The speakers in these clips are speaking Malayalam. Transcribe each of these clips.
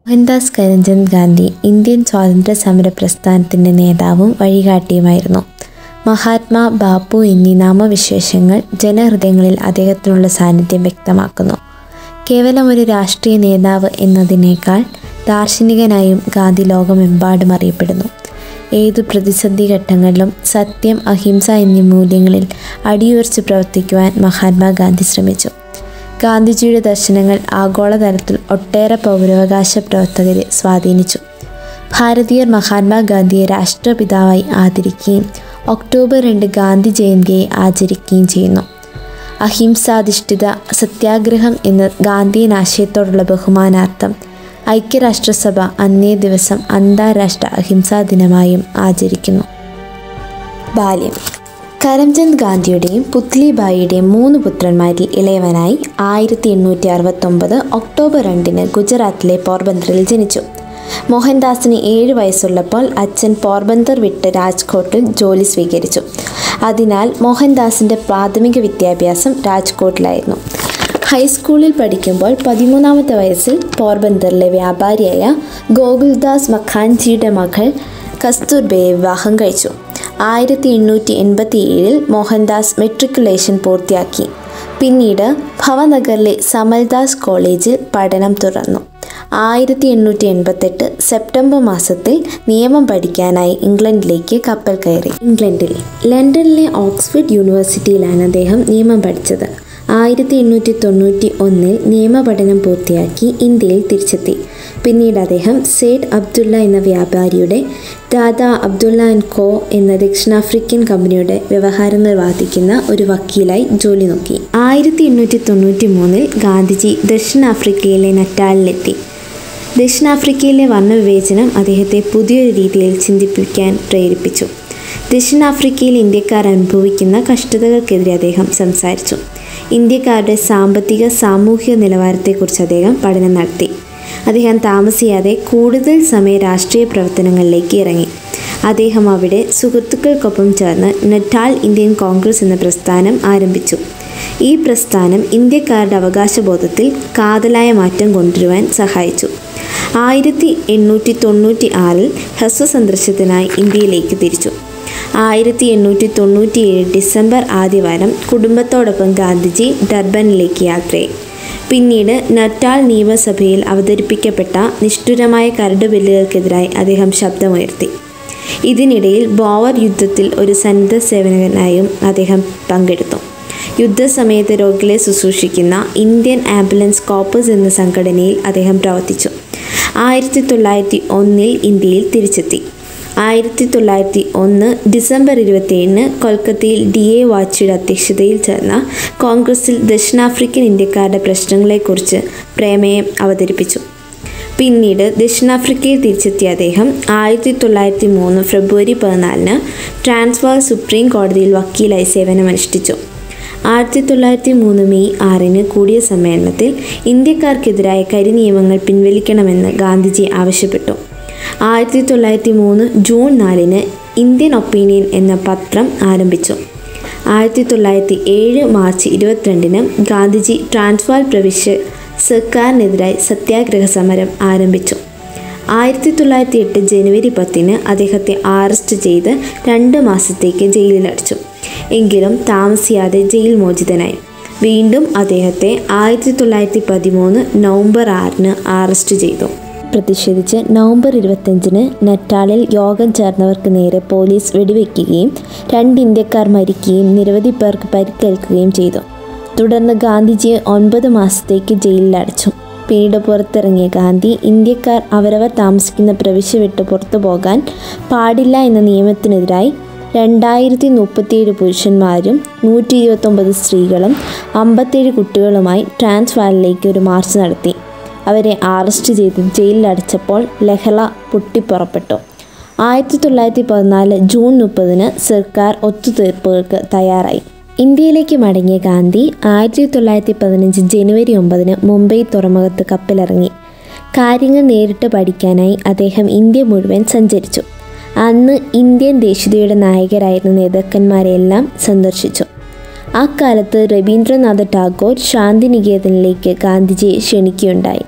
മോഹൻദാസ് കരംചന്ദ് ഗാന്ധി ഇന്ത്യൻ സ്വാതന്ത്ര്യ സമര പ്രസ്ഥാനത്തിൻ്റെ നേതാവും വഴികാട്ടിയുമായിരുന്നു മഹാത്മാ ബാപ്പു എന്നീ നാമവിശേഷങ്ങൾ ജനഹൃദയങ്ങളിൽ അദ്ദേഹത്തിനുള്ള സാന്നിധ്യം വ്യക്തമാക്കുന്നു കേവലം ഒരു രാഷ്ട്രീയ നേതാവ് എന്നതിനേക്കാൾ ദാർശനികനായും ഗാന്ധി ലോകമെമ്പാടും അറിയപ്പെടുന്നു ഏതു പ്രതിസന്ധി ഘട്ടങ്ങളിലും സത്യം അഹിംസ എന്നീ മൂല്യങ്ങളിൽ അടിയുറച്ച് പ്രവർത്തിക്കുവാൻ മഹാത്മാഗാന്ധി ശ്രമിച്ചു ഗാന്ധിജിയുടെ ദർശനങ്ങൾ ആഗോളതലത്തിൽ ഒട്ടേറെ പൗരാവകാശ പ്രവർത്തകരെ സ്വാധീനിച്ചു ഭാരതീയർ മഹാത്മാഗാന്ധിയെ രാഷ്ട്രപിതാവായി ആദരിക്കുകയും ഒക്ടോബർ രണ്ട് ഗാന്ധി ജയന്തിയെ ആചരിക്കുകയും ചെയ്യുന്നു അഹിംസാധിഷ്ഠിത സത്യാഗ്രഹം എന്ന ഗാന്ധിയൻ ആശയത്തോടുള്ള ബഹുമാനാർത്ഥം ഐക്യരാഷ്ട്രസഭ അന്നേ ദിവസം അന്താരാഷ്ട്ര അഹിംസാ ദിനമായും ആചരിക്കുന്നു ബാല്യം കരംചന്ദ് ഗാന്ധിയുടെയും പുത്ലിബായിയുടെയും മൂന്ന് പുത്രന്മാരിൽ ഇളയവനായി ആയിരത്തി എണ്ണൂറ്റി അറുപത്തൊമ്പത് ഒക്ടോബർ രണ്ടിന് ഗുജറാത്തിലെ പോർബന്തറിൽ ജനിച്ചു മോഹൻദാസിന് ഏഴ് വയസ്സുള്ളപ്പോൾ അച്ഛൻ പോർബന്തർ വിട്ട് രാജ്കോട്ടിൽ ജോലി സ്വീകരിച്ചു അതിനാൽ മോഹൻദാസിൻ്റെ പ്രാഥമിക വിദ്യാഭ്യാസം രാജ്കോട്ടിലായിരുന്നു ഹൈസ്കൂളിൽ പഠിക്കുമ്പോൾ പതിമൂന്നാമത്തെ വയസ്സിൽ പോർബന്തറിലെ വ്യാപാരിയായ ഗോകുൽദാസ് മഖാൻജിയുടെ മകൾ കസ്തൂർബയെ വിവാഹം കഴിച്ചു ആയിരത്തി എണ്ണൂറ്റി എൺപത്തി ഏഴിൽ മോഹൻദാസ് മെട്രിക്കുലേഷൻ പൂർത്തിയാക്കി പിന്നീട് ഭവനഗറിലെ സമൽദാസ് കോളേജിൽ പഠനം തുടർന്നു ആയിരത്തി എണ്ണൂറ്റി എൺപത്തെട്ട് സെപ്റ്റംബർ മാസത്തിൽ നിയമം പഠിക്കാനായി ഇംഗ്ലണ്ടിലേക്ക് കപ്പൽ കയറി ഇംഗ്ലണ്ടിൽ ലണ്ടനിലെ ഓക്സ്ഫോർഡ് യൂണിവേഴ്സിറ്റിയിലാണ് അദ്ദേഹം നിയമം പഠിച്ചത് ആയിരത്തി എണ്ണൂറ്റി തൊണ്ണൂറ്റി ഒന്നിൽ നിയമപഠനം പൂർത്തിയാക്കി ഇന്ത്യയിൽ തിരിച്ചെത്തി പിന്നീട് അദ്ദേഹം സേഡ് അബ്ദുള്ള എന്ന വ്യാപാരിയുടെ ദാദാ അബ്ദുള്ള ആൻഡ് കോ എന്ന ദക്ഷിണാഫ്രിക്കൻ കമ്പനിയുടെ വ്യവഹാരം നിർവാഹിക്കുന്ന ഒരു വക്കീലായി ജോലി നോക്കി ആയിരത്തി എണ്ണൂറ്റി തൊണ്ണൂറ്റി മൂന്നിൽ ഗാന്ധിജി ദക്ഷിണാഫ്രിക്കയിലെ നറ്റാലിലെത്തി ദക്ഷിണാഫ്രിക്കയിലെ വർണ്ണവിവേചനം അദ്ദേഹത്തെ പുതിയൊരു രീതിയിൽ ചിന്തിപ്പിക്കാൻ പ്രേരിപ്പിച്ചു ദക്ഷിണാഫ്രിക്കയിൽ ഇന്ത്യക്കാർ അനുഭവിക്കുന്ന കഷ്ടതകൾക്കെതിരെ അദ്ദേഹം സംസാരിച്ചു ഇന്ത്യക്കാരുടെ സാമ്പത്തിക സാമൂഹിക നിലവാരത്തെക്കുറിച്ച് അദ്ദേഹം പഠനം നടത്തി അദ്ദേഹം താമസിയാതെ കൂടുതൽ സമയം രാഷ്ട്രീയ പ്രവർത്തനങ്ങളിലേക്ക് ഇറങ്ങി അദ്ദേഹം അവിടെ സുഹൃത്തുക്കൾക്കൊപ്പം ചേർന്ന് നെറ്റാൽ ഇന്ത്യൻ കോൺഗ്രസ് എന്ന പ്രസ്ഥാനം ആരംഭിച്ചു ഈ പ്രസ്ഥാനം ഇന്ത്യക്കാരുടെ അവകാശബോധത്തിൽ കാതലായ മാറ്റം കൊണ്ടുവരുവാൻ സഹായിച്ചു ആയിരത്തി എണ്ണൂറ്റി തൊണ്ണൂറ്റി ആറിൽ ഹ്രസ്വ സന്ദർശനത്തിനായി ഇന്ത്യയിലേക്ക് തിരിച്ചു ആയിരത്തി എണ്ണൂറ്റി തൊണ്ണൂറ്റിയേഴ് ഡിസംബർ ആദ്യവാരം കുടുംബത്തോടൊപ്പം ഗാന്ധിജി ഡർബനിലേക്ക് യാത്രയായി പിന്നീട് നറ്റാൽ നിയമസഭയിൽ അവതരിപ്പിക്കപ്പെട്ട നിഷ്ഠുരമായ കരട് ബില്ലുകൾക്കെതിരായി അദ്ദേഹം ശബ്ദമുയർത്തി ഇതിനിടയിൽ ബോവർ യുദ്ധത്തിൽ ഒരു സന്നദ്ധ സേവകനായും അദ്ദേഹം പങ്കെടുത്തു യുദ്ധസമയത്ത് രോഗികളെ ശുശ്രൂഷിക്കുന്ന ഇന്ത്യൻ ആംബുലൻസ് കോപ്പേഴ്സ് എന്ന സംഘടനയിൽ അദ്ദേഹം പ്രവർത്തിച്ചു ആയിരത്തി തൊള്ളായിരത്തി ഒന്നിൽ ഇന്ത്യയിൽ തിരിച്ചെത്തി ആയിരത്തി തൊള്ളായിരത്തി ഒന്ന് ഡിസംബർ ഇരുപത്തിയേഴിന് കൊൽക്കത്തയിൽ ഡി എ വാച്ചിയുടെ അധ്യക്ഷതയിൽ ചേർന്ന കോൺഗ്രസിൽ ദക്ഷിണാഫ്രിക്കൻ ഇന്ത്യക്കാരുടെ പ്രശ്നങ്ങളെക്കുറിച്ച് പ്രമേയം അവതരിപ്പിച്ചു പിന്നീട് ദക്ഷിണാഫ്രിക്കയിൽ തിരിച്ചെത്തിയ അദ്ദേഹം ആയിരത്തി തൊള്ളായിരത്തി മൂന്ന് ഫെബ്രുവരി പതിനാലിന് ട്രാൻസ്വാൾ സുപ്രീം കോടതിയിൽ വക്കീലായി സേവനമനുഷ്ഠിച്ചു ആയിരത്തി തൊള്ളായിരത്തി മൂന്ന് മെയ് ആറിന് കൂടിയ സമ്മേളനത്തിൽ ഇന്ത്യക്കാർക്കെതിരായ കരിനിയമങ്ങൾ പിൻവലിക്കണമെന്ന് ഗാന്ധിജി ആവശ്യപ്പെട്ടു ആയിരത്തി തൊള്ളായിരത്തി മൂന്ന് ജൂൺ നാലിന് ഇന്ത്യൻ ഒപ്പീനിയൻ എന്ന പത്രം ആരംഭിച്ചു ആയിരത്തി തൊള്ളായിരത്തി ഏഴ് മാർച്ച് ഇരുപത്തിരണ്ടിന് ഗാന്ധിജി ട്രാൻസ്വാൾ പ്രവിശ്യ സർക്കാരിനെതിരായി സത്യാഗ്രഹ സമരം ആരംഭിച്ചു ആയിരത്തി തൊള്ളായിരത്തി എട്ട് ജനുവരി പത്തിന് അദ്ദേഹത്തെ അറസ്റ്റ് ചെയ്ത് രണ്ട് മാസത്തേക്ക് ജയിലിലടച്ചു എങ്കിലും താമസിയാതെ ജയിൽ മോചിതനായി വീണ്ടും അദ്ദേഹത്തെ ആയിരത്തി തൊള്ളായിരത്തി പതിമൂന്ന് നവംബർ ആറിന് അറസ്റ്റ് ചെയ്തു പ്രതിഷേധിച്ച് നവംബർ ഇരുപത്തഞ്ചിന് നറ്റാളിൽ യോഗം ചേർന്നവർക്ക് നേരെ പോലീസ് വെടിവെക്കുകയും രണ്ട് ഇന്ത്യക്കാർ മരിക്കുകയും നിരവധി പേർക്ക് പരിക്കേൽക്കുകയും ചെയ്തു തുടർന്ന് ഗാന്ധിജിയെ ഒൻപത് മാസത്തേക്ക് ജയിലിൽ അടച്ചു പിന്നീട് പുറത്തിറങ്ങിയ ഗാന്ധി ഇന്ത്യക്കാർ അവരവർ താമസിക്കുന്ന പ്രവിശ്യ വിട്ട് പുറത്തു പോകാൻ പാടില്ല എന്ന നിയമത്തിനെതിരായി രണ്ടായിരത്തി മുപ്പത്തിയേഴ് പുരുഷന്മാരും നൂറ്റി ഇരുപത്തൊമ്പത് സ്ത്രീകളും അമ്പത്തേഴ് കുട്ടികളുമായി ട്രാൻസ്വാളിലേക്ക് ഒരു മാർച്ച് നടത്തി അവരെ അറസ്റ്റ് ചെയ്ത് ജയിലിൽ അടച്ചപ്പോൾ ലഹള പൊട്ടിപ്പുറപ്പെട്ടു ആയിരത്തി തൊള്ളായിരത്തി പതിനാല് ജൂൺ മുപ്പതിന് സർക്കാർ ഒത്തുതീർപ്പുകൾക്ക് തയ്യാറായി ഇന്ത്യയിലേക്ക് മടങ്ങിയ ഗാന്ധി ആയിരത്തി തൊള്ളായിരത്തി പതിനഞ്ച് ജനുവരി ഒമ്പതിന് മുംബൈ തുറമുഖത്ത് കപ്പലിറങ്ങി കാര്യങ്ങൾ നേരിട്ട് പഠിക്കാനായി അദ്ദേഹം ഇന്ത്യ മുഴുവൻ സഞ്ചരിച്ചു അന്ന് ഇന്ത്യൻ ദേശീയതയുടെ നായകരായിരുന്ന നേതാക്കന്മാരെല്ലാം സന്ദർശിച്ചു അക്കാലത്ത് രവീന്ദ്രനാഥ ടാഗോർ ശാന്തിനികേതനിലേക്ക് ഗാന്ധിജിയെ ക്ഷണിക്കുകയുണ്ടായി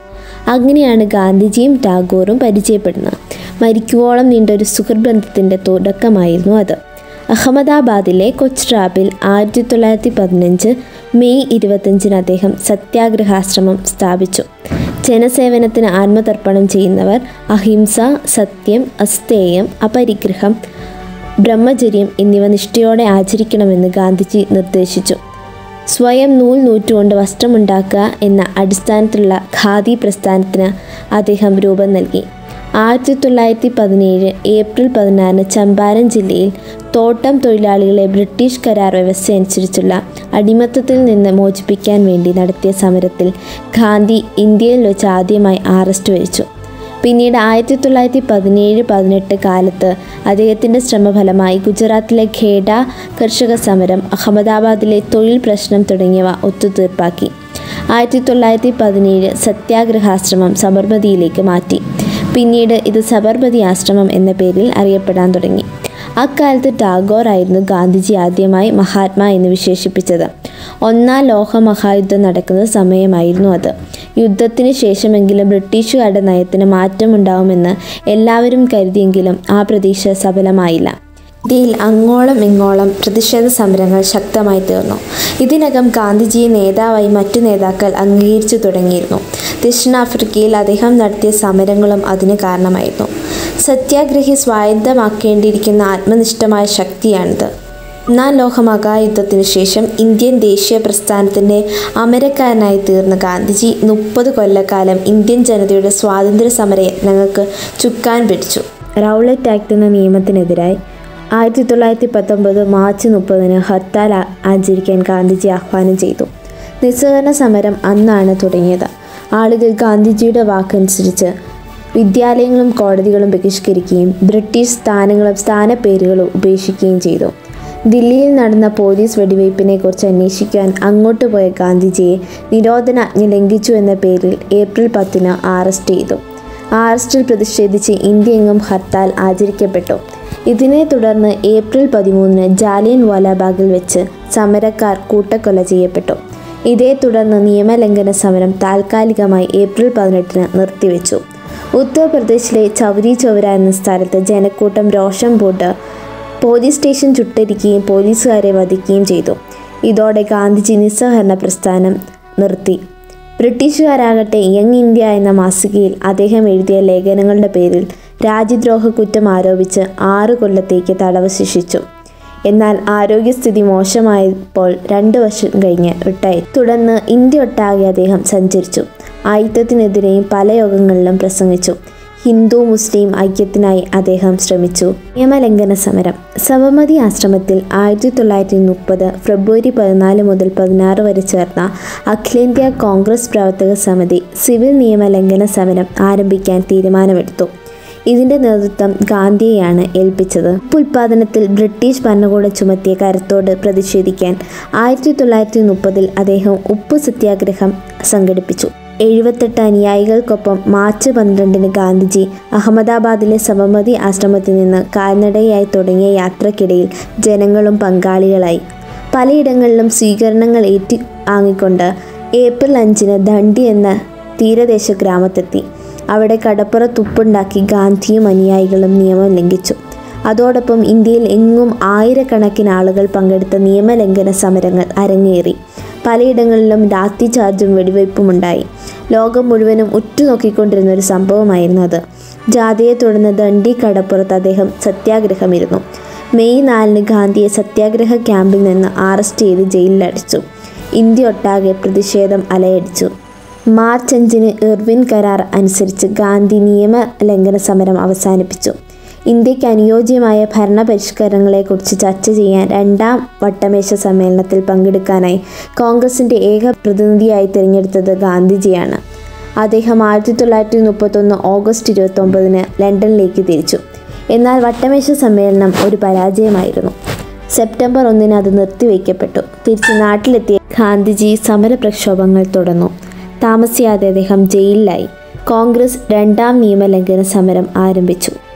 അങ്ങനെയാണ് ഗാന്ധിജിയും ടാഗോറും പരിചയപ്പെടുന്നത് മരിക്കുവോളം നീണ്ട ഒരു സുഹൃബന്ധത്തിൻ്റെ തുടക്കമായിരുന്നു അത് അഹമ്മദാബാദിലെ കൊച്ച്റാബിൽ ആയിരത്തി തൊള്ളായിരത്തി പതിനഞ്ച് മെയ് ഇരുപത്തഞ്ചിന് അദ്ദേഹം സത്യാഗ്രഹാശ്രമം സ്ഥാപിച്ചു ജനസേവനത്തിന് ആത്മതർപ്പണം ചെയ്യുന്നവർ അഹിംസ സത്യം അസ്തേയം അപരിഗ്രഹം ബ്രഹ്മചര്യം എന്നിവ നിഷ്ഠയോടെ ആചരിക്കണമെന്ന് ഗാന്ധിജി നിർദ്ദേശിച്ചു സ്വയം നൂൽ നൂറ്റുകൊണ്ട് വസ്ത്രമുണ്ടാക്കുക എന്ന അടിസ്ഥാനത്തിലുള്ള ഖാദി പ്രസ്ഥാനത്തിന് അദ്ദേഹം രൂപം നൽകി ആയിരത്തി തൊള്ളായിരത്തി പതിനേഴ് ഏപ്രിൽ പതിനാറിന് ചമ്പാരൻ ജില്ലയിൽ തോട്ടം തൊഴിലാളികളെ ബ്രിട്ടീഷ് കരാർ വ്യവസ്ഥ അനുസരിച്ചുള്ള അടിമത്തത്തിൽ നിന്ന് മോചിപ്പിക്കാൻ വേണ്ടി നടത്തിയ സമരത്തിൽ ഗാന്ധി ഇന്ത്യയിൽ വെച്ച് ആദ്യമായി അറസ്റ്റ് വരിച്ചു പിന്നീട് ആയിരത്തി തൊള്ളായിരത്തി പതിനേഴ് പതിനെട്ട് കാലത്ത് അദ്ദേഹത്തിൻ്റെ ശ്രമഫലമായി ഗുജറാത്തിലെ ഖേഡ കർഷക സമരം അഹമ്മദാബാദിലെ തൊഴിൽ പ്രശ്നം തുടങ്ങിയവ ഒത്തുതീർപ്പാക്കി ആയിരത്തി തൊള്ളായിരത്തി പതിനേഴ് സത്യാഗ്രഹാശ്രമം സബർമതിയിലേക്ക് മാറ്റി പിന്നീട് ഇത് സബർമതി ആശ്രമം എന്ന പേരിൽ അറിയപ്പെടാൻ തുടങ്ങി അക്കാലത്ത് ടാഗോർ ആയിരുന്നു ഗാന്ധിജി ആദ്യമായി മഹാത്മാ എന്ന് വിശേഷിപ്പിച്ചത് ഒന്നാം ലോക മഹായുദ്ധം നടക്കുന്ന സമയമായിരുന്നു അത് യുദ്ധത്തിന് ശേഷമെങ്കിലും ബ്രിട്ടീഷുകാരുടെ നയത്തിന് മാറ്റമുണ്ടാവുമെന്ന് എല്ലാവരും കരുതിയെങ്കിലും ആ പ്രതീക്ഷ സഫലമായില്ല ഇന്ത്യയിൽ അങ്ങോളം ഇങ്ങോളം പ്രതിഷേധ സമരങ്ങൾ ശക്തമായി തീർന്നു ഇതിനകം ഗാന്ധിജിയെ നേതാവായി മറ്റു നേതാക്കൾ അംഗീകരിച്ചു തുടങ്ങിയിരുന്നു ദക്ഷിണാഫ്രിക്കയിൽ അദ്ദേഹം നടത്തിയ സമരങ്ങളും അതിന് കാരണമായിരുന്നു സത്യാഗ്രഹി സ്വായത്തമാക്കേണ്ടിയിരിക്കുന്ന ആത്മനിഷ്ഠമായ ശക്തിയാണിത് ഒന്നാം ലോക മഹായുദ്ധത്തിനു ശേഷം ഇന്ത്യൻ ദേശീയ പ്രസ്ഥാനത്തിൻ്റെ അമരക്കാരനായി തീർന്ന ഗാന്ധിജി മുപ്പത് കൊല്ലക്കാലം ഇന്ത്യൻ ജനതയുടെ സ്വാതന്ത്ര്യ സമര യത്നങ്ങൾക്ക് ചുക്കാൻ പിടിച്ചു റൗളറ്റ് ആക്ട് എന്ന നിയമത്തിനെതിരായി ആയിരത്തി തൊള്ളായിരത്തി പത്തൊമ്പത് മാർച്ച് മുപ്പതിന് ഹർത്താൽ ആ- ആചരിക്കാൻ ഗാന്ധിജി ആഹ്വാനം ചെയ്തു നിസ്സഹകരണ സമരം അന്നാണ് തുടങ്ങിയത് ആളുകൾ ഗാന്ധിജിയുടെ വാക്കനുസരിച്ച് വിദ്യാലയങ്ങളും കോടതികളും ബഹിഷ്കരിക്കുകയും ബ്രിട്ടീഷ് സ്ഥാനങ്ങളും സ്ഥാനപ്പേരുകളും ഉപേക്ഷിക്കുകയും ചെയ്തു ദില്ലിയിൽ നടന്ന പോലീസ് വെടിവയ്പ്പിനെ കുറിച്ച് അന്വേഷിക്കാൻ അങ്ങോട്ട് പോയ ഗാന്ധിജിയെ നിരോധനാജ്ഞ ലംഘിച്ചു എന്ന പേരിൽ ഏപ്രിൽ പത്തിന് അറസ്റ്റ് ചെയ്തു അറസ്റ്റിൽ പ്രതിഷേധിച്ച് ഇന്ത്യയെങ്ങും ഹർത്താൽ ആചരിക്കപ്പെട്ടു ഇതിനെ തുടർന്ന് ഏപ്രിൽ പതിമൂന്നിന് ജാലിയൻ വാലാബാഗിൽ വെച്ച് സമരക്കാർ കൂട്ടക്കൊല ചെയ്യപ്പെട്ടു ഇതേ തുടർന്ന് നിയമലംഘന സമരം താൽക്കാലികമായി ഏപ്രിൽ പതിനെട്ടിന് നിർത്തിവെച്ചു ഉത്തർപ്രദേശിലെ ചൗരി ചൗര എന്ന സ്ഥലത്ത് ജനക്കൂട്ടം രോഷം പൂട്ട് പോലീസ് സ്റ്റേഷൻ ചുട്ടരിക്കുകയും പോലീസുകാരെ വധിക്കുകയും ചെയ്തു ഇതോടെ ഗാന്ധിജി നിസ്സഹകരണ പ്രസ്ഥാനം നിർത്തി ബ്രിട്ടീഷുകാരാകട്ടെ യങ് ഇന്ത്യ എന്ന മാസികയിൽ അദ്ദേഹം എഴുതിയ ലേഖനങ്ങളുടെ പേരിൽ രാജ്യദ്രോഹ കുറ്റം ആരോപിച്ച് ആറ് കൊല്ലത്തേക്ക് തടവ് ശിക്ഷിച്ചു എന്നാൽ ആരോഗ്യസ്ഥിതി മോശമായപ്പോൾ രണ്ട് വർഷം കഴിഞ്ഞ് വിട്ടായി തുടർന്ന് ഇന്ത്യ ഒട്ടാകെ അദ്ദേഹം സഞ്ചരിച്ചു ആയുധത്തിനെതിരെയും പല യോഗങ്ങളിലും പ്രസംഗിച്ചു ഹിന്ദു മുസ്ലിം ഐക്യത്തിനായി അദ്ദേഹം ശ്രമിച്ചു നിയമലംഘന സമരം സബർമതി ആശ്രമത്തിൽ ആയിരത്തി തൊള്ളായിരത്തി മുപ്പത് ഫെബ്രുവരി പതിനാല് മുതൽ പതിനാറ് വരെ ചേർന്ന അഖിലേന്ത്യാ കോൺഗ്രസ് പ്രവർത്തക സമിതി സിവിൽ നിയമലംഘന സമരം ആരംഭിക്കാൻ തീരുമാനമെടുത്തു ഇതിന്റെ നേതൃത്വം ഗാന്ധിയെയാണ് ഏൽപ്പിച്ചത് ഉപ്പ് ഉൽപാദനത്തിൽ ബ്രിട്ടീഷ് ഭരണകൂടം ചുമത്തിയ കരത്തോട് പ്രതിഷേധിക്കാൻ ആയിരത്തി തൊള്ളായിരത്തി മുപ്പതിൽ അദ്ദേഹം ഉപ്പ് സത്യാഗ്രഹം സംഘടിപ്പിച്ചു എഴുപത്തെട്ട് അനുയായികൾക്കൊപ്പം മാർച്ച് പന്ത്രണ്ടിന് ഗാന്ധിജി അഹമ്മദാബാദിലെ സബർമതി ആശ്രമത്തിൽ നിന്ന് കാൽനടയായി തുടങ്ങിയ യാത്രക്കിടയിൽ ജനങ്ങളും പങ്കാളികളായി പലയിടങ്ങളിലും സ്വീകരണങ്ങൾ ഏറ്റി വാങ്ങിക്കൊണ്ട് ഏപ്രിൽ അഞ്ചിന് ദണ്ഡി എന്ന തീരദേശ ഗ്രാമത്തെത്തി അവിടെ കടപ്പുറത്തുപ്പുണ്ടാക്കി ഗാന്ധിയും അനുയായികളും നിയമം ലംഘിച്ചു അതോടൊപ്പം ഇന്ത്യയിൽ എങ്ങും ആയിരക്കണക്കിന് ആളുകൾ പങ്കെടുത്ത നിയമലംഘന സമരങ്ങൾ അരങ്ങേറി പലയിടങ്ങളിലും ലാത്തി ചാർജും വെടിവയ്പും ഉണ്ടായി ലോകം മുഴുവനും ഉറ്റുനോക്കിക്കൊണ്ടിരുന്ന ഒരു സംഭവമായിരുന്നു അത് ജാഥയെ തുടർന്ന് ദണ്ഡി കടപ്പുറത്ത് അദ്ദേഹം സത്യാഗ്രഹമിരുന്നു മെയ് നാലിന് ഗാന്ധിയെ സത്യാഗ്രഹ ക്യാമ്പിൽ നിന്ന് അറസ്റ്റ് ചെയ്ത് ജയിലിലടച്ചു ഇന്ത്യ ഒട്ടാകെ പ്രതിഷേധം അലയടിച്ചു മാർച്ച് അഞ്ചിന് ഇർവിൻ കരാർ അനുസരിച്ച് ഗാന്ധി നിയമ ലംഘന സമരം അവസാനിപ്പിച്ചു ഇന്ത്യക്ക് അനുയോജ്യമായ ഭരണ പരിഷ്കരണങ്ങളെക്കുറിച്ച് ചർച്ച ചെയ്യാൻ രണ്ടാം വട്ടമേശ സമ്മേളനത്തിൽ പങ്കെടുക്കാനായി കോൺഗ്രസിൻ്റെ ഏക പ്രതിനിധിയായി തിരഞ്ഞെടുത്തത് ഗാന്ധിജിയാണ് അദ്ദേഹം ആയിരത്തി തൊള്ളായിരത്തി മുപ്പത്തൊന്ന് ഓഗസ്റ്റ് ഇരുപത്തൊമ്പതിന് ലണ്ടനിലേക്ക് തിരിച്ചു എന്നാൽ വട്ടമേശ സമ്മേളനം ഒരു പരാജയമായിരുന്നു സെപ്റ്റംബർ ഒന്നിന് അത് നിർത്തിവെക്കപ്പെട്ടു തിരിച്ച് നാട്ടിലെത്തിയ ഗാന്ധിജി സമരപ്രക്ഷോഭങ്ങൾ തുടർന്നു താമസിയാതെ അദ്ദേഹം ജയിലിലായി കോൺഗ്രസ് രണ്ടാം നിയമലംഘന സമരം ആരംഭിച്ചു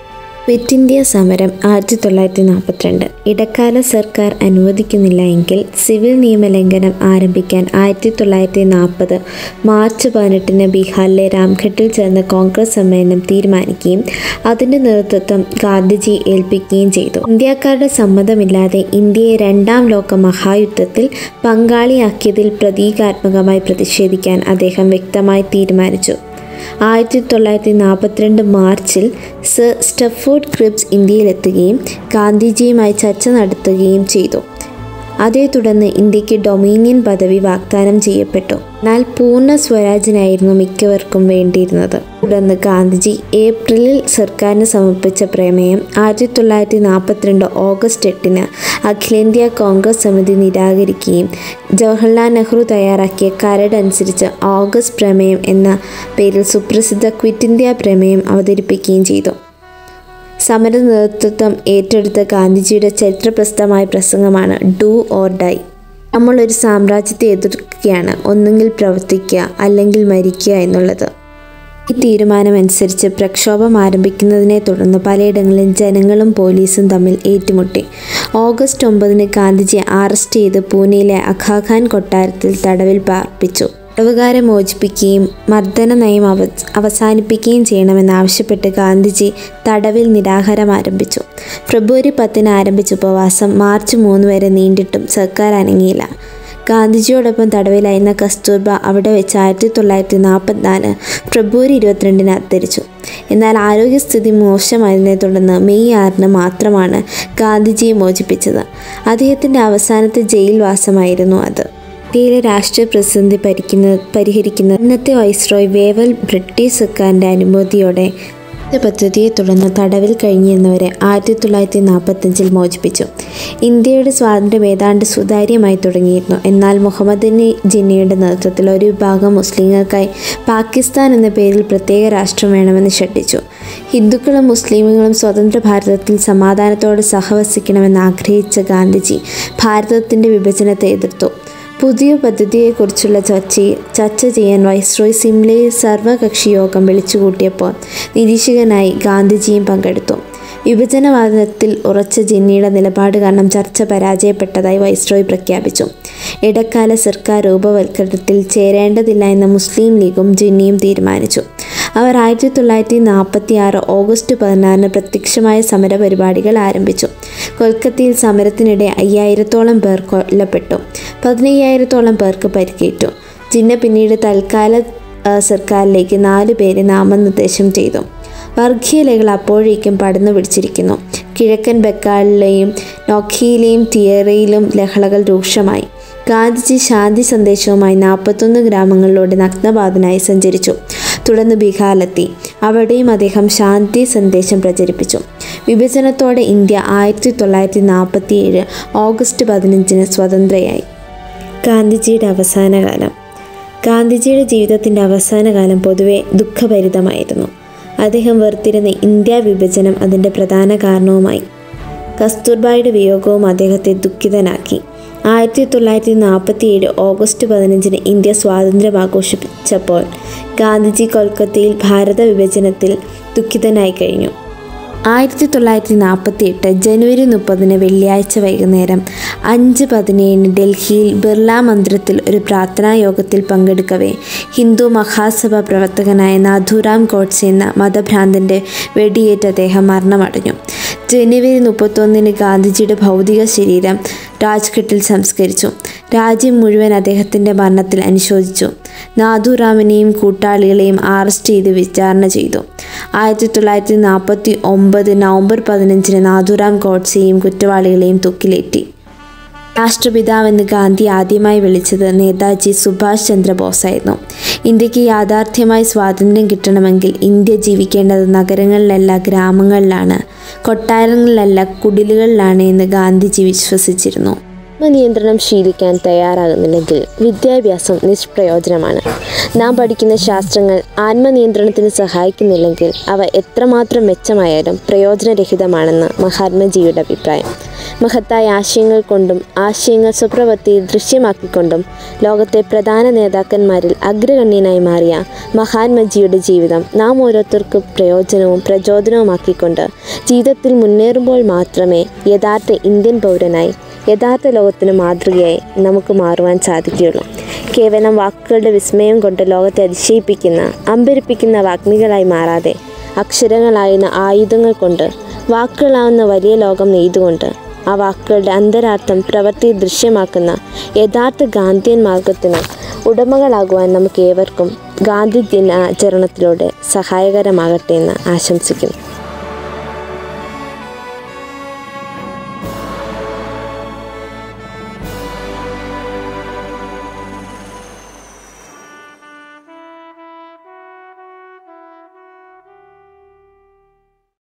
ക്വിറ്റ് ഇന്ത്യ സമരം ആയിരത്തി തൊള്ളായിരത്തി നാൽപ്പത്തിരണ്ട് ഇടക്കാല സർക്കാർ അനുവദിക്കുന്നില്ല എങ്കിൽ സിവിൽ നിയമലംഘനം ആരംഭിക്കാൻ ആയിരത്തി തൊള്ളായിരത്തി നാൽപ്പത് മാർച്ച് പതിനെട്ടിന് ബീഹാറിലെ രാംഘട്ടിൽ ചേർന്ന കോൺഗ്രസ് സമ്മേളനം തീരുമാനിക്കുകയും അതിൻ്റെ നേതൃത്വം ഗാന്ധിജി ഏൽപ്പിക്കുകയും ചെയ്തു ഇന്ത്യക്കാരുടെ സമ്മതമില്ലാതെ ഇന്ത്യയെ രണ്ടാം ലോക മഹായുദ്ധത്തിൽ പങ്കാളിയാക്കിയതിൽ പ്രതീകാത്മകമായി പ്രതിഷേധിക്കാൻ അദ്ദേഹം വ്യക്തമായി തീരുമാനിച്ചു ആയിരത്തി തൊള്ളായിരത്തി നാൽപ്പത്തിരണ്ട് മാർച്ചിൽ സർ സ്റ്റഫോർഡ് ക്രിബ്സ് ഇന്ത്യയിലെത്തുകയും ഗാന്ധിജിയുമായി ചർച്ച നടത്തുകയും ചെയ്തു അതേ തുടർന്ന് ഇന്ത്യക്ക് ഡൊമീനിയൻ പദവി വാഗ്ദാനം ചെയ്യപ്പെട്ടു എന്നാൽ പൂർണ്ണ സ്വരാജിനായിരുന്നു മിക്കവർക്കും വേണ്ടിയിരുന്നത് തുടർന്ന് ഗാന്ധിജി ഏപ്രിലിൽ സർക്കാരിന് സമർപ്പിച്ച പ്രമേയം ആയിരത്തി തൊള്ളായിരത്തി നാൽപ്പത്തിരണ്ട് ഓഗസ്റ്റ് എട്ടിന് അഖിലേന്ത്യാ കോൺഗ്രസ് സമിതി നിരാകരിക്കുകയും ജവഹർലാൽ നെഹ്റു തയ്യാറാക്കിയ കരട് അനുസരിച്ച് ഓഗസ്റ്റ് പ്രമേയം എന്ന പേരിൽ സുപ്രസിദ്ധ ക്വിറ്റ് ഇന്ത്യ പ്രമേയം അവതരിപ്പിക്കുകയും ചെയ്തു സമര നേതൃത്വം ഏറ്റെടുത്ത ഗാന്ധിജിയുടെ ചരിത്രപ്രസിദ്ധമായ പ്രസംഗമാണ് ഡു ഓർ ഡൈ നമ്മൾ ഒരു സാമ്രാജ്യത്തെ എതിർക്കുകയാണ് ഒന്നുകിൽ പ്രവർത്തിക്കുക അല്ലെങ്കിൽ മരിക്കുക എന്നുള്ളത് ഈ തീരുമാനമനുസരിച്ച് പ്രക്ഷോഭം ആരംഭിക്കുന്നതിനെ തുടർന്ന് പലയിടങ്ങളിൽ ജനങ്ങളും പോലീസും തമ്മിൽ ഏറ്റുമുട്ടി ഓഗസ്റ്റ് ഒമ്പതിന് ഗാന്ധിജിയെ അറസ്റ്റ് ചെയ്ത് പൂനെയിലെ അഖാഖാൻ കൊട്ടാരത്തിൽ തടവിൽ പാർപ്പിച്ചു തടവുകാരെ മോചിപ്പിക്കുകയും മർദ്ദന നയം അവ അവസാനിപ്പിക്കുകയും ചെയ്യണമെന്നാവശ്യപ്പെട്ട് ഗാന്ധിജി തടവിൽ നിരാഹാരം ആരംഭിച്ചു ഫെബ്രുവരി പത്തിന് ആരംഭിച്ച ഉപവാസം മാർച്ച് മൂന്ന് വരെ നീണ്ടിട്ടും സർക്കാർ അനങ്ങിയില്ല ഗാന്ധിജിയോടൊപ്പം തടവിലായിരുന്ന കസ്തൂർബ അവിടെ വെച്ച് ആയിരത്തി തൊള്ളായിരത്തി നാൽപ്പത്തിനാല് ഫെബ്രുവരി ഇരുപത്തിരണ്ടിന് അന്തരിച്ചു എന്നാൽ ആരോഗ്യസ്ഥിതി മോശമായതിനെ തുടർന്ന് മെയ് ആറിന് മാത്രമാണ് ഗാന്ധിജിയെ മോചിപ്പിച്ചത് അദ്ദേഹത്തിൻ്റെ അവസാനത്തെ ജയിൽവാസമായിരുന്നു അത് ഇന്ത്യയിലെ രാഷ്ട്രീയ പ്രതിസന്ധി പരിക്കുന്ന പരിഹരിക്കുന്ന ഇന്നത്തെ വൈസ്രോയ് വേവൽ ബ്രിട്ടീഷ് സർക്കാരിൻ്റെ അനുമതിയോടെ ഈ പദ്ധതിയെ തുടർന്ന് തടവിൽ കഴിഞ്ഞിരുന്നവരെ ആയിരത്തി തൊള്ളായിരത്തി നാൽപ്പത്തഞ്ചിൽ മോചിപ്പിച്ചു ഇന്ത്യയുടെ സ്വാതന്ത്ര്യം ഏതാണ്ട് സുതാര്യമായി തുടങ്ങിയിരുന്നു എന്നാൽ മുഹമ്മദ് അലി ജിന്നയുടെ നേതൃത്വത്തിൽ ഒരു വിഭാഗം മുസ്ലിങ്ങൾക്കായി പാകിസ്ഥാൻ എന്ന പേരിൽ പ്രത്യേക രാഷ്ട്രം വേണമെന്ന് ഷട്ടിച്ചു ഹിന്ദുക്കളും മുസ്ലിമുകളും സ്വതന്ത്ര ഭാരതത്തിൽ സമാധാനത്തോടെ സഹവസിക്കണമെന്ന് ആഗ്രഹിച്ച ഗാന്ധിജി ഭാരതത്തിൻ്റെ വിഭജനത്തെ എതിർത്തു പുതിയ പദ്ധതിയെക്കുറിച്ചുള്ള ചർച്ചയിൽ ചർച്ച ചെയ്യാൻ വൈസ്രോയ് സിംലയിൽ സർവകക്ഷി യോഗം വിളിച്ചുകൂട്ടിയപ്പോൾ നിരീക്ഷകനായി ഗാന്ധിജിയും പങ്കെടുത്തു വിഭജനവാദത്തിൽ ഉറച്ച ജിന്നിയുടെ നിലപാട് കാരണം ചർച്ച പരാജയപ്പെട്ടതായി വൈസ്രോയ് പ്രഖ്യാപിച്ചു ഇടക്കാല സർക്കാർ രൂപവൽക്കരണത്തിൽ ചേരേണ്ടതില്ല എന്ന മുസ്ലിം ലീഗും ജിന്നിയും തീരുമാനിച്ചു അവർ ആയിരത്തി തൊള്ളായിരത്തി നാൽപ്പത്തി ആറ് ഓഗസ്റ്റ് പതിനാറിന് പ്രത്യക്ഷമായ സമരപരിപാടികൾ ആരംഭിച്ചു കൊൽക്കത്തയിൽ സമരത്തിനിടെ അയ്യായിരത്തോളം പേർ കൊല്ലപ്പെട്ടു പതിനയ്യായിരത്തോളം പേർക്ക് പരിക്കേറ്റു ജിന്ന പിന്നീട് തൽക്കാല ആ, സർക്കാരിലേക്ക് നാല് പേരെ നാമനിർദ്ദേശം ചെയ്തു വർഗീയലകൾ അപ്പോഴേക്കും പടർന്നു പിടിച്ചിരിക്കുന്നു കിഴക്കൻ ബംഗാളിലെയും നോക്കിയിലെയും തിയറയിലും ലഹളകൾ രൂക്ഷമായി ഗാന്ധിജി ശാന്തി സന്ദേശവുമായി നാൽപ്പത്തൊന്ന് ഗ്രാമങ്ങളിലൂടെ നഗ്നപാതനായി സഞ്ചരിച്ചു തുടർന്ന് ബീഹാറിലെത്തി അവിടെയും അദ്ദേഹം ശാന്തി സന്ദേശം പ്രചരിപ്പിച്ചു വിഭജനത്തോടെ ഇന്ത്യ ആയിരത്തി തൊള്ളായിരത്തി നാൽപ്പത്തി ഏഴ് ഓഗസ്റ്റ് പതിനഞ്ചിന് സ്വതന്ത്രയായി ഗാന്ധിജിയുടെ അവസാന കാലം ഗാന്ധിജിയുടെ ജീവിതത്തിൻ്റെ അവസാന കാലം പൊതുവെ ദുഃഖഭരിതമായിരുന്നു അദ്ദേഹം വെറുത്തിരുന്ന ഇന്ത്യ വിഭജനം അതിൻ്റെ പ്രധാന കാരണവുമായി കസ്തൂർബായുടെ വിയോഗവും അദ്ദേഹത്തെ ദുഃഖിതനാക്കി ആയിരത്തി തൊള്ളായിരത്തി നാൽപ്പത്തി ഏഴ് ഓഗസ്റ്റ് പതിനഞ്ചിന് ഇന്ത്യ സ്വാതന്ത്ര്യം ആഘോഷിച്ചപ്പോൾ ഗാന്ധിജി കൊൽക്കത്തയിൽ ഭാരത വിഭജനത്തിൽ ദുഃഖിതനായി കഴിഞ്ഞു ആയിരത്തി തൊള്ളായിരത്തി നാൽപ്പത്തി എട്ട് ജനുവരി മുപ്പതിന് വെള്ളിയാഴ്ച വൈകുന്നേരം അഞ്ച് പതിനേഴിന് ഡൽഹിയിൽ ബിർള മന്ദിരത്തിൽ ഒരു പ്രാർത്ഥനാ യോഗത്തിൽ പങ്കെടുക്കവേ ഹിന്ദു മഹാസഭ പ്രവർത്തകനായ നാഥുറാം ഗോഡ്സെ എന്ന മതഭ്രാന്തൻ്റെ വെടിയേറ്റ് അദ്ദേഹം മരണമടഞ്ഞു ജനുവരി മുപ്പത്തൊന്നിന് ഗാന്ധിജിയുടെ ഭൗതിക ശരീരം രാജ്ഘട്ടിൽ സംസ്കരിച്ചു രാജ്യം മുഴുവൻ അദ്ദേഹത്തിൻ്റെ മരണത്തിൽ അനുശോചിച്ചു നാഥുറാമിനെയും കൂട്ടാളികളെയും അറസ്റ്റ് ചെയ്ത് വിചാരണ ചെയ്തു ആയിരത്തി തൊള്ളായിരത്തി നാൽപ്പത്തി ഒമ്പത് നവംബർ പതിനഞ്ചിന് നാഥുറാം ഗോഡ്സെയും കുറ്റവാളികളെയും തൂക്കിലേറ്റി രാഷ്ട്രപിതാവെന്ന് ഗാന്ധി ആദ്യമായി വിളിച്ചത് നേതാജി സുഭാഷ് ചന്ദ്രബോസായിരുന്നു ഇന്ത്യക്ക് യാഥാർത്ഥ്യമായി സ്വാതന്ത്ര്യം കിട്ടണമെങ്കിൽ ഇന്ത്യ ജീവിക്കേണ്ടത് നഗരങ്ങളിലല്ല ഗ്രാമങ്ങളിലാണ് കൊട്ടാരങ്ങളിലല്ല കുടിലുകളിലാണ് എന്ന് ഗാന്ധിജി വിശ്വസിച്ചിരുന്നു ആത്മനിയന്ത്രണം ശീലിക്കാൻ തയ്യാറാകുന്നില്ലെങ്കിൽ വിദ്യാഭ്യാസം നിഷ്പ്രയോജനമാണ് നാം പഠിക്കുന്ന ശാസ്ത്രങ്ങൾ ആത്മനിയന്ത്രണത്തിന് സഹായിക്കുന്നില്ലെങ്കിൽ അവ എത്രമാത്രം മെച്ചമായാലും പ്രയോജനരഹിതമാണെന്ന് മഹാത്മജിയുടെ അഭിപ്രായം മഹത്തായ ആശയങ്ങൾ കൊണ്ടും ആശയങ്ങൾ സ്വപ്രവൃത്തിയിൽ ദൃശ്യമാക്കിക്കൊണ്ടും ലോകത്തെ പ്രധാന നേതാക്കന്മാരിൽ അഗ്രഗണ്യനായി മാറിയ മഹാത്മജിയുടെ ജീവിതം നാം ഓരോരുത്തർക്കും പ്രയോജനവും പ്രചോദനവുമാക്കിക്കൊണ്ട് ജീവിതത്തിൽ മുന്നേറുമ്പോൾ മാത്രമേ യഥാർത്ഥ ഇന്ത്യൻ പൗരനായി യഥാർത്ഥ ലോകത്തിന് മാതൃകയായി നമുക്ക് മാറുവാൻ സാധിക്കുകയുള്ളൂ കേവലം വാക്കുകളുടെ വിസ്മയം കൊണ്ട് ലോകത്തെ അതിശയിപ്പിക്കുന്ന അമ്പരിപ്പിക്കുന്ന വാഗ്മികളായി മാറാതെ അക്ഷരങ്ങളായുന്ന ആയുധങ്ങൾ കൊണ്ട് വാക്കുകളാവുന്ന വലിയ ലോകം നെയ്തുകൊണ്ട് ആ വാക്കുകളുടെ അന്തരാർത്ഥം പ്രവൃത്തി ദൃശ്യമാക്കുന്ന യഥാർത്ഥ ഗാന്ധിയൻ മാർഗത്തിന് ഉടമകളാകുവാൻ നമുക്ക് ഏവർക്കും ഗാന്ധി ദിനാചരണത്തിലൂടെ സഹായകരമാകട്ടെ എന്ന് ആശംസിക്കുന്നു